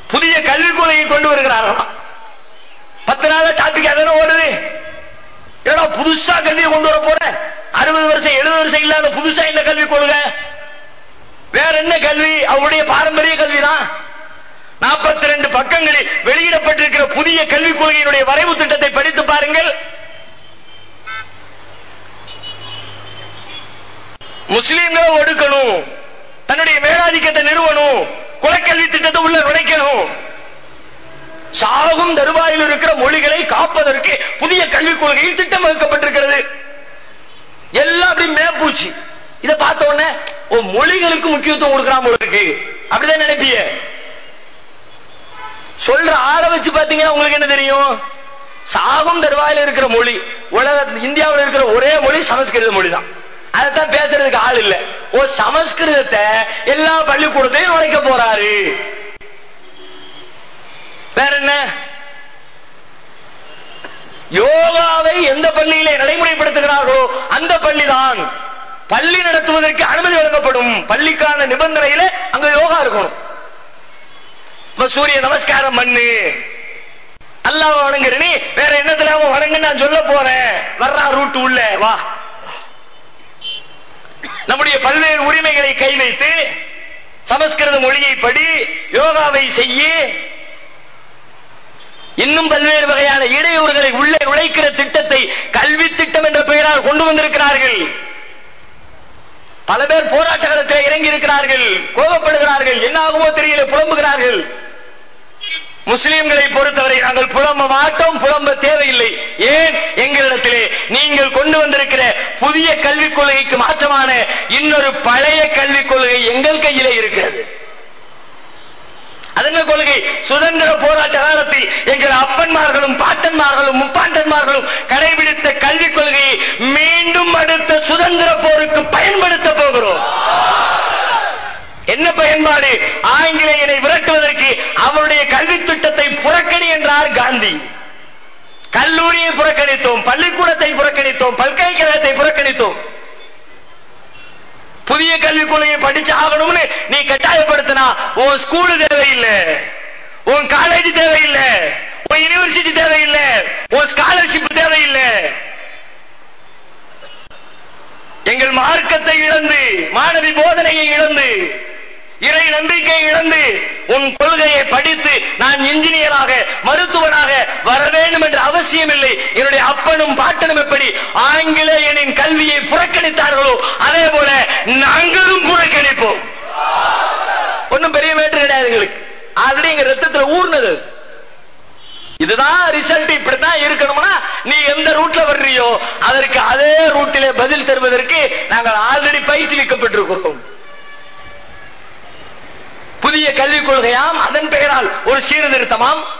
புதிய கல்விக் கொள்கையை கொண்டு வருகிறார்களாம் பத்து நாள் டாபிக் அதான ஓடுது ஏடா புதுசா கல்வியை கொண்டு வர போற அறுபது வருஷம் எழுபது வருஷம் இல்லாத புதுசா என்ன கல்வி கொள்கை வேற என்ன கல்வி அவருடைய பாரம்பரிய கல்விதான் நாற்பத்தி ரெண்டு பக்கங்களில் வெளியிடப்பட்டிருக்கிற புதிய கல்விக் கொள்கையினுடைய வரைவு திட்டத்தை படித்து பாருங்கள் முஸ்லீம்களை ஒடுக்கணும் தன்னுடைய மேலாதிக்கத்தை நிறுவனம் குலக்கல்வி திட்டத்தை உள்ள நுழைக்கணும் சாகும் தருவாயில் இருக்கிற மொழிகளை காப்பதற்கு புதிய கல்விக் கொள்கையில் திட்டம் வகுக்கப்பட்டிருக்கிறது எல்லாம் அப்படி மேப்பூச்சி இத பார்த்த உடனே ஓ மொழிகளுக்கு முக்கியத்துவம் கொடுக்கிறான் போல இருக்கு அப்படிதான் நினைப்பிய சொல்ற ஆளை வச்சு பாத்தீங்கன்னா உங்களுக்கு என்ன தெரியும் சாகும் தருவாயில் இருக்கிற மொழி உலக இந்தியாவில் இருக்கிற ஒரே மொழி சமஸ்கிருத மொழி தான் அதைத்தான் பேசுறதுக்கு ஆள் இல்ல ஓ சமஸ்கிருதத்தை எல்லா பள்ளிக்கூடத்தையும் நுழைக்க போறாரு வேற என்ன யோகாவை எந்த பள்ளியிலே நடைமுறைப்படுத்துகிறார்களோ அந்த பள்ளிதான் பள்ளி நடத்துவதற்கு அனுமதி வழங்கப்படும் பள்ளிக்கான நிபந்தனையில அங்க யோகா இருக்கணும் இப்ப சூரிய நமஸ்காரம் பண்ணு அல்லாஹ் வணங்குற நீ வேற என்னத்துல அவன் வணங்கு நான் சொல்ல போறேன் வர்றா ரூட் உள்ள வா நம்முடைய பல்வேறு உரிமைகளை கை வைத்து சமஸ்கிருத மொழியை படி யோகாவை செய்ய இன்னும் பல்வேறு வகையான இடையூறுகளை உள்ளே நுழைக்கிற திட்டத்தை கல்வி திட்டம் என்ற பெயரால் கொண்டு வந்திருக்கிறார்கள் பல பேர் போராட்ட களத்தில் இறங்கி இருக்கிறார்கள் கோபப்படுகிறார்கள் என்ன ஆகுமோ தெரியல புலம்புகிறார்கள் முஸ்லிம்களை பொறுத்தவரை நாங்கள் புலம்ப மாட்டோம் புலம்ப தேவையில்லை ஏன் எங்களிடத்திலே நீங்கள் கொண்டு வந்திருக்கிற புதிய கல்விக் கொள்கைக்கு மாற்றமான இன்னொரு பழைய கல்விக் கொள்கை எங்கள் கையிலே இருக்கிறது அதென்ன கொள்கை சுதந்திர போராட்ட காலத்தில் எங்கள் அப்பன்மார்களும் பாட்டன்மார்களும் முப்பாட்டன்மார்களும் கடைபிடித்த கல்விக் கொள்கையை மீண்டும் அடுத்த சுதந்திர போருக்கு பயன்படுத்த போகிறோம் என்ன பயன்பாடு ஆங்கிலேயனை விரட்டுவதற்கு அவருடைய கல்வி திட்டத்தை புறக்கணி என்றார் காந்தி கல்லூரியை புறக்கணித்தோம் பள்ளிக்கூடத்தை புறக்கணித்தோம் பல்கலைக்கழகத்தை புறக்கணித்தோம் புதிய கல்விக் கொள்கையை படிச்சு ஆகணும்னு நீ கட்டாயப்படுத்தினா உன் ஸ்கூல் தேவையில்லை உன் காலேஜ் தேவையில்லை உன் யூனிவர்சிட்டி தேவையில்லை உன் ஸ்காலர்ஷிப் தேவையில்லை எங்கள் மார்க்கத்தை இழந்து மாணவி போதனையை இழந்து இறை நம்பிக்கை இழந்து உன் கொள்கையை படித்து நான் இன்ஜினியராக மருத்துவனாக வர வேண்டும் என்ற அவசியம் இல்லை என்னுடைய அப்பனும் பாட்டனும் எப்படி ஆங்கிலேயனின் கல்வியை புறக்கணித்தார்களோ அதே போல நாங்களும் புறக்கணிப்போம் ஒன்னும் பெரிய மேட்டர் கிடையாது எங்களுக்கு ஆல்ரெடி எங்க ரத்தத்துல ஊர்னது இதுதான் ரிசல்ட் இப்படித்தான் இருக்கணும்னா நீ எந்த ரூட்ல வர்றியோ அதற்கு அதே ரூட்டிலே பதில் தருவதற்கு நாங்கள் ஆல்ரெடி பயிற்றுவிக்கப்பட்டிருக்கிறோம் புதிய கல்விக் கொள்கையாம் அதன் பெயரால் ஒரு சீர்திருத்தமாம்